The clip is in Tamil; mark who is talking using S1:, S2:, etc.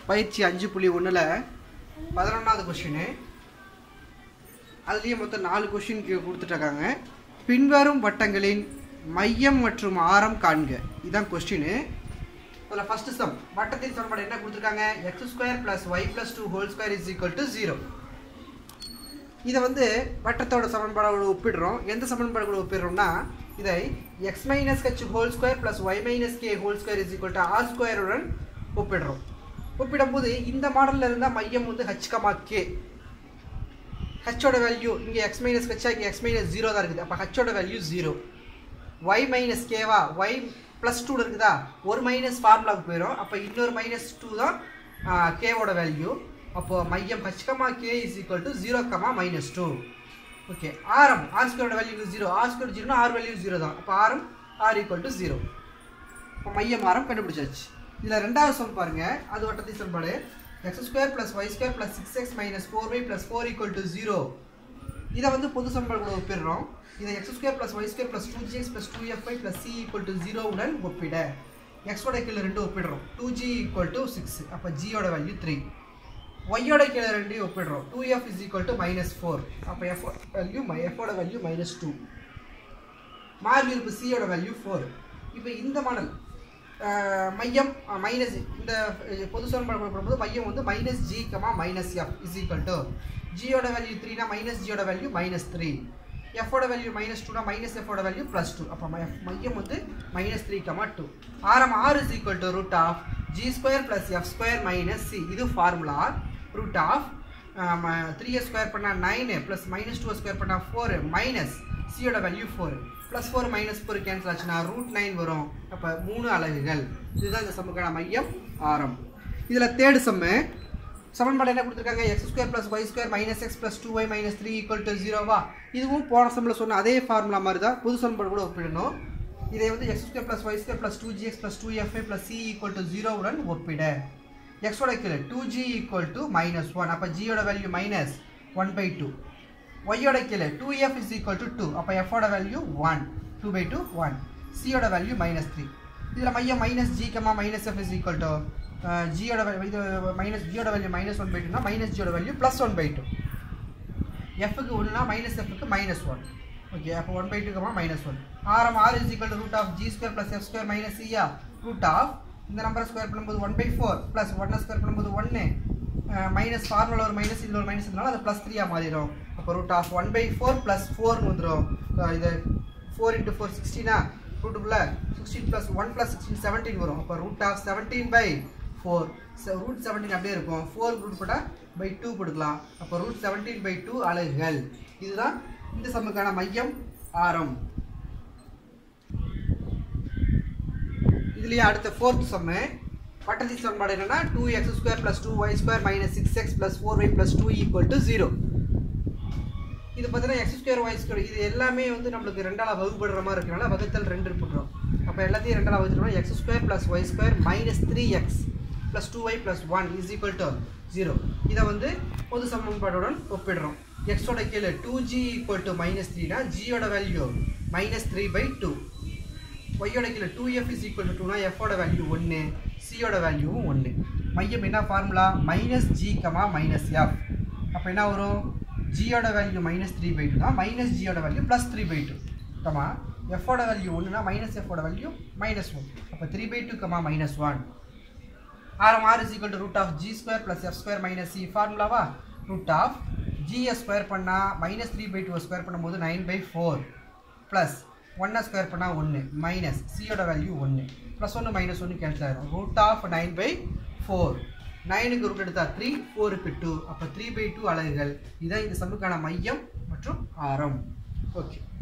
S1: பயிற்சி அஞ்சு புள்ளி ஒன்றில் பதினொன்றாவது கொஷினு அதுலேயே மொத்தம் நாலு கொஷின் கொடுத்துட்ருக்காங்க பின்வரும் வட்டங்களின் மையம் மற்றும் ஆரம் காண்க இதுதான் கொஸ்டின் அதில் ஃபஸ்ட்டு சம் வட்டத்தின் சமன்பாடு என்ன கொடுத்துருக்காங்க x square plus y plus two whole square is equal to zero இதை வந்து வட்டத்தோட சமன்பாடோட ஒப்பிடுறோம் எந்த சமன்பாடு கூட ஒப்பிடுறோம்னா இதை x minus h whole square plus y minus k whole square is equal to r ஸ்கொயருடன் ஒப்பிடுறோம் ஒப்பிடும்போது இந்த மாடலில் இருந்தால் மையம் வந்து ஹச் கமா கே ஹச்சோட வேல்யூ இங்கே எக்ஸ் மைனஸ் ஹெச்சா இங்கே எக்ஸ் மைனஸ் ஜீரோ தான் இருக்குது அப்போ ஹச்சோட வேல்யூ ஜீரோ ஒய் மைனஸ் கேவா ஒய் ப்ளஸ் டூ இருக்குதா ஒரு மைனஸ் ஃபார்முலாவுக்கு போயிடும் அப்போ இன்னொரு மைனஸ் டூ தான் கேவோட வேல்யூ அப்போது மையம் h comma k is equal to zero comma minus two okay ஆரம் ஆர் ஸ்கொயரோட வேல்யூ ஜீரோ ஆர் ஸ்கொயர் ஜீரோனா ஆர் வேல்யூ ஜீரோ தான் அப்போ ஆரம் ஆர் ஈக்குவல் டு ஜீரோ இப்போ மையம் ஆரம் கண்டுபிடிச்சாச்சு இதில் ரெண்டாவது சம் பாருங்கள் அது வட்டத்தின் சமன்பாடு x square plus y square plus six x minus four y plus four equal to zero இதை வந்து பொது சமன்பாடு கூட ஒப்பிடுறோம் இதை x square plus y square plus two g x plus two f y plus c equal to ஜீரோவுடன் ஒப்பிட எக்ஸோட கீழே ரெண்டு ஒப்பிடுறோம் two g equal to six அப்போ ஜியோட வேல்யூ த்ரீ ஒய்யோட கீழே ரெண்டையும் ஒப்பிடுறோம் two f is equal to minus four அப்போ எஃப் வேல்யூ எஃபோட வேல்யூ மைனஸ் டூ மாறி இருப்பு சியோட வேல்யூ ஃபோர் இப்போ இந்த மாடல் மையம் மைனஸ் இந்த பொது சமன்பாடு போடும்போது மையம் வந்து minus g comma minus f is equal to ஜியோட வேல்யூ த்ரீனா மைனஸ் ஜியோட வேல்யூ மைனஸ் த்ரீ எஃபோட வேல்யூ மைனஸ் டூனா மைனஸ் எஃபோட வேல்யூ ப்ளஸ் டூ அப்போ மையம் வந்து மைனஸ் த்ரீ கமா டூ ஆரம் r is equal to root of g square plus f square minus c இது ஃபார்முலா ரூட் ஆஃப் த்ரீயை ஸ்கொயர் பண்ணால் nine plus minus two square பண்ணால் ஃபோரு மைனஸ் சியோட value four plus four minus four cancel ஆச்சுன்னா ரூட் நைன் வரும் அப்போ மூணு அலகுகள் இதுதான் இந்த சமன்பாடு மையம் ஆரம் இதில் தேர்டு சம்மு சமன்பாடு என்ன கொடுத்துருக்காங்க x square plus y square minus x plus two y minus three equal to ஜீரோவா இதுவும் போன சம்மில் சொன்ன அதே ஃபார்முலா மாதிரி தான் புது சமன்பாடு கூட ஒப்பிடணும் இதை வந்து x square plus y square plus two g x plus two f y plus c equal to ஜீரோவுடன் ஒப்பிட எக்ஸோட கீழே two g equal to minus one அப்போ ஜியோட value minus one by two ஒய்யோட கீழே two f is equal to two அப்போ எஃபோட value one two by two one சியோட வேல்யூ மைனஸ் த்ரீ இதில் மையம் minus g comma minus f is equal to ஜியோட இது மைனஸ் ஜியோட வேல்யூ மைனஸ் ஒன் பை டூனா மைனஸ் ஜியோட value plus one by two எஃப்க்கு ஒன்றுனா மைனஸ் எஃப்க்கு மைனஸ் ஒன் ஓகே அப்போ one by two comma minus one ஆரம் r is equal to root of g square plus f square minus சியா ரூட் ஆஃப் இந்த நம்பரை ஸ்கொயர் பண்ணும்போது ஒன் பை ஃபோர் ப்ளஸ் ஒன்னை ஸ்கொயர் பண்ணும்போது ஒன்று மைனஸ் ஃபார்முலா ஒரு மைனஸ் இதில் ஒரு மைனஸ் இருந்தாலும் அது ப்ளஸ் த்ரீயாக மாறிடும் அப்போ root of one by four plus ஃபோர்னு வந்துடும் இது ஃபோர் இன்ட்டு ஃபோர் சிக்ஸ்டீனா ரூட்டுக்குள்ளே sixteen plus one plus sixteen seventeen வரும் அப்போ root of seventeen by four root seventeen அப்படியே இருக்கும் ஃபோர் ரூட் போட்டால் பை டூ கொடுக்கலாம் அப்போ ரூட் செவன்டீன் பை டூ அலகுகள் இதுதான் இந்த சம்முக்கான மையம் ஆரம் இதுலேயே அடுத்த ஃபோர்த் சம்மு வட்டத்தின் சமன்பாடு என்னன்னா two x square plus two y square minus six x plus four y plus two equal to zero இது பார்த்தீங்கன்னா எக்ஸ் ஸ்கொயர் ஒய் ஸ்கொயர் இது எல்லாமே வந்து நம்மளுக்கு ரெண்டால் வகுப்படுற மாதிரி இருக்கனால வகுத்தல் ரெண்டு போட்டுரும் அப்போ எல்லாத்தையும் ரெண்டால் வகுத்துட்டோம்னா x square plus y square minus three x plus two y plus one is equal to zero இதை வந்து பொது சமன்பாடுடன் ஒப்பிடுறோம் எக்ஸோட கீழே two g equal to minus த்ரீனா ஜியோட value minus three by two ஒய்யோட கீழே two f is equal to டூனா எஃபோட வேல்யூ ஒன்று சியோட வேல்யூவும் ஒன்று மையம் என்ன formula minus g comma minus f அப்போ என்ன வரும் ஜியோட வேல்யூ மைனஸ் த்ரீ பை டூனா மைனஸ் ஜியோட value plus three by two comma எஃபோட வேல்யூ ஒன்றுனா மைனஸ் எஃபோட வேல்யூ மைனஸ் ஒன் அப்போ three by two comma minus one ஆரம் r is equal to root of g square plus f square minus c ஃபார்முலாவா ரூட் ஆஃப் ஜியை ஸ்கொயர் பண்ணால் minus three by two square பண்ணும்போது நைன் பை ஃபோர் ப்ளஸ் ஒன்னை ஸ்கொயர் பண்ணால் ஒன்று மைனஸ் சியோட வேல்யூ ஒன்று ப்ளஸ் ஒன்று மைனஸ் ஒன்று கேன்சல் ஆயிரும் root of nine by four நைனுக்கு ரூட் எடுத்தால் த்ரீ ஃபோருக்கு டூ அப்போ த்ரீ பை டூ அலகுகள் இதுதான் இந்த சம்முக்கான மையம் மற்றும் ஆரம் ஓகே